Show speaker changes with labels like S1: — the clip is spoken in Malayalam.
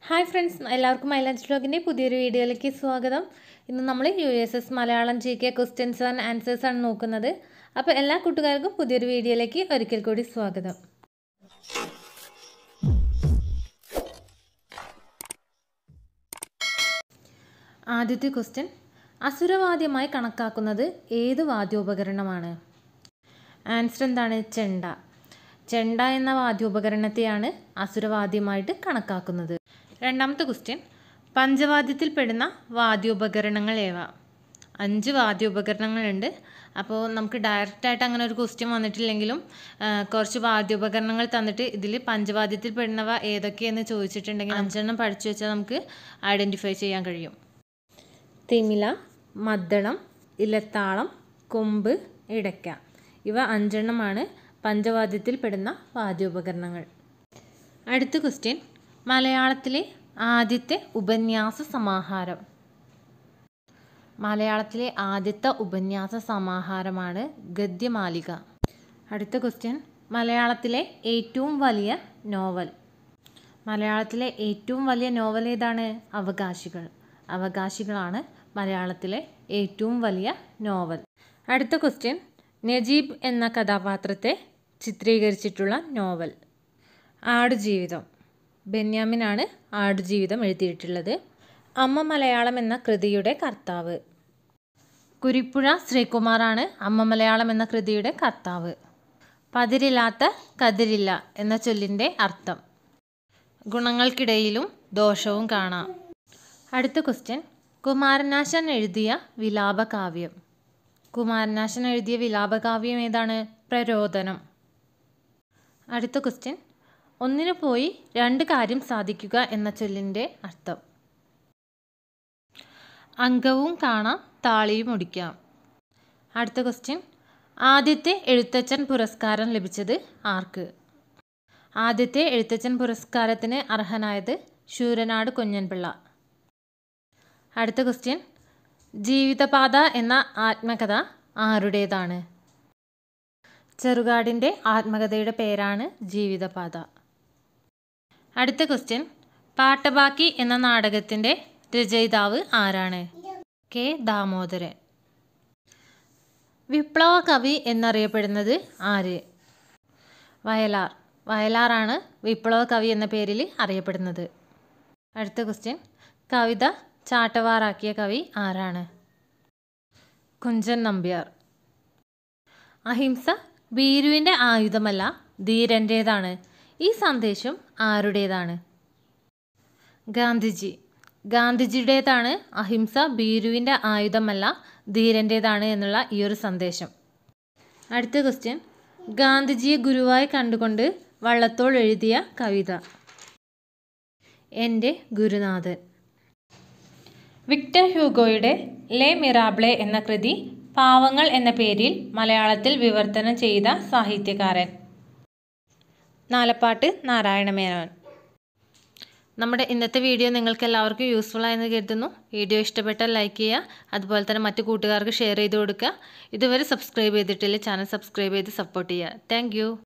S1: ഹായ് ഫ്രണ്ട്സ് എല്ലാവർക്കും മൈലൻസ് വ്ലോഗിൻ്റെ പുതിയൊരു വീഡിയോയിലേക്ക് സ്വാഗതം ഇന്ന് നമ്മൾ U S S Malayalam G K questions and answers ആണ് നോക്കുന്നത് അപ്പോൾ എല്ലാ കൂട്ടുകാർക്കും പുതിയൊരു വീഡിയോയിലേക്ക് ഒരിക്കൽ കൂടി സ്വാഗതം ആദ്യത്തെ ക്വസ്റ്റ്യൻ അസുരവാദ്യമായി കണക്കാക്കുന്നത് ഏത് വാദ്യോപകരണമാണ് ആൻസർ എന്താണ് ചെണ്ട ചെണ്ട എന്ന വാദ്യോപകരണത്തെയാണ് അസുരവാദ്യമായിട്ട് കണക്കാക്കുന്നത് രണ്ടാമത്തെ ക്വസ്റ്റ്യൻ പഞ്ചവാദ്യത്തിൽ പെടുന്ന വാദ്യോപകരണങ്ങൾ ഏവ അഞ്ച് വാദ്യോപകരണങ്ങളുണ്ട് അപ്പോൾ നമുക്ക് ഡയറക്റ്റായിട്ട് അങ്ങനെ ഒരു ക്വസ്റ്റ്യൻ വന്നിട്ടില്ലെങ്കിലും ആ, കുറച്ച് വാദ്യോപകരണങ്ങൾ തന്നിട്ട് ഇതിൽ പഞ്ചവാദ്യത്തിൽ പെടുന്നവ ഏതൊക്കെയെന്ന് ചോദിച്ചിട്ടുണ്ടെങ്കിൽ അഞ്ചെണ്ണം പഠിച്ചു വെച്ചാൽ നമുക്ക് ഐഡൻറ്റിഫൈ ചെയ്യാൻ കഴിയും തിമില മദ്ദളം ഇലത്താളം കൊമ്പ് ഇടയ്ക്ക ഇവ അഞ്ചെണ്ണമാണ് പഞ്ചവാദ്യത്തിൽ പെടുന്ന വാദ്യോപകരണങ്ങൾ അടുത്ത ക്വസ്റ്റ്യൻ മലയാളത്തിലെ ആദ്യത്തെ ഉപന്യാസ സമാഹാരം മലയാളത്തിലെ ആദ്യത്തെ ഉപന്യാസ സമാഹാരമാണ് ഗദ്യമാലിക അടുത്ത ക്വസ്റ്റ്യൻ മലയാളത്തിലെ ഏറ്റവും വലിയ നോവൽ മലയാളത്തിലെ ഏറ്റവും വലിയ നോവൽ ഏതാണ് അവകാശികൾ അവകാശികളാണ് മലയാളത്തിലെ ഏറ്റവും വലിയ നോവൽ അടുത്ത ക്വസ്റ്റ്യൻ നജീബ് എന്ന കഥാപാത്രത്തെ ചിത്രീകരിച്ചിട്ടുള്ള നോവൽ ആടുജീവിതം ബെന്യാമിനാണ് ആടുജീവിതം എഴുതിയിട്ടുള്ളത് അമ്മ മലയാളം എന്ന കൃതിയുടെ കർത്താവ് കുരിപ്പുഴ ശ്രീകുമാറാണ് അമ്മ മലയാളം എന്ന കൃതിയുടെ കർത്താവ് പതിരില്ലാത്ത കതിരില്ല എന്ന ചൊല്ലിൻ്റെ അർത്ഥം ഗുണങ്ങൾക്കിടയിലും ദോഷവും കാണാം അടുത്ത ക്വസ്റ്റ്യൻ കുമാരനാശൻ എഴുതിയ വിലാപകാവ്യം കുമാരനാശൻ എഴുതിയ വിലാപകാവ്യം ഏതാണ് പ്രരോദനം അടുത്ത ക്വസ്റ്റ്യൻ ഒന്നിനു പോയി രണ്ട് കാര്യം സാധിക്കുക എന്ന ചൊല്ലിൻ്റെ അർത്ഥം അംഗവും കാണാം താളിയും ഒടിക്കാം അടുത്ത ക്വസ്റ്റ്യൻ ആദ്യത്തെ എഴുത്തച്ഛൻ പുരസ്കാരം ലഭിച്ചത് ആർക്ക് ആദ്യത്തെ എഴുത്തച്ഛൻ പുരസ്കാരത്തിന് അർഹനായത് ശൂരനാട് കുഞ്ഞൻപിള്ള അടുത്ത ക്വസ്റ്റ്യൻ ജീവിതപാത എന്ന ആത്മകഥ ആരുടേതാണ് ചെറുകാടിൻ്റെ ആത്മകഥയുടെ പേരാണ് ജീവിതപാത അടുത്ത ക്വസ്റ്റ്യൻ പാട്ടബാക്കി എന്ന നാടകത്തിൻ്റെ രചയിതാവ് ആരാണ് കെ ദാമോദരൻ വിപ്ലവ കവി എന്നറിയപ്പെടുന്നത് ആര് വയലാർ വയലാറാണ് വിപ്ലവ കവി എന്ന പേരിൽ അറിയപ്പെടുന്നത് അടുത്ത ക്വസ്റ്റ്യൻ കവിത ചാട്ടവാറാക്കിയ കവി ആരാണ് കുഞ്ചൻ നമ്പ്യാർ അഹിംസ ഭീരുവിൻ്റെ ആയുധമല്ല ധീരൻ്റേതാണ് ഈ സന്ദേശം ആരുടേതാണ് ഗാന്ധിജി ഗാന്ധിജിയുടേതാണ് അഹിംസ ഭീരുവിൻ്റെ ആയുധമല്ല ധീരൻ്റേതാണ് എന്നുള്ള ഈ ഒരു സന്ദേശം അടുത്ത ക്വസ്റ്റ്യൻ ഗാന്ധിജിയെ ഗുരുവായി കണ്ടുകൊണ്ട് വള്ളത്തോൾ എഴുതിയ കവിത എൻ്റെ ഗുരുനാഥൻ വിക്ടർ ഹ്യൂഗോയുടെ ലെ മിറാബ്ലെ എന്ന കൃതി പാവങ്ങൾ എന്ന പേരിൽ മലയാളത്തിൽ വിവർത്തനം ചെയ്ത സാഹിത്യകാരൻ നാലപ്പാട്ട് നാരായണ മേനോൻ നമ്മുടെ ഇന്നത്തെ വീഡിയോ നിങ്ങൾക്ക് എല്ലാവർക്കും യൂസ്ഫുൾ ആയെന്ന് കരുതുന്നു വീഡിയോ ഇഷ്ടപ്പെട്ടാൽ ലൈക്ക് ചെയ്യുക അതുപോലെ തന്നെ മറ്റു കൂട്ടുകാർക്ക് ഷെയർ ചെയ്ത് കൊടുക്കുക ഇതുവരെ സബ്സ്ക്രൈബ് ചെയ്തിട്ടില്ല ചാനൽ സബ്സ്ക്രൈബ് ചെയ്ത് സപ്പോർട്ട് ചെയ്യുക താങ്ക്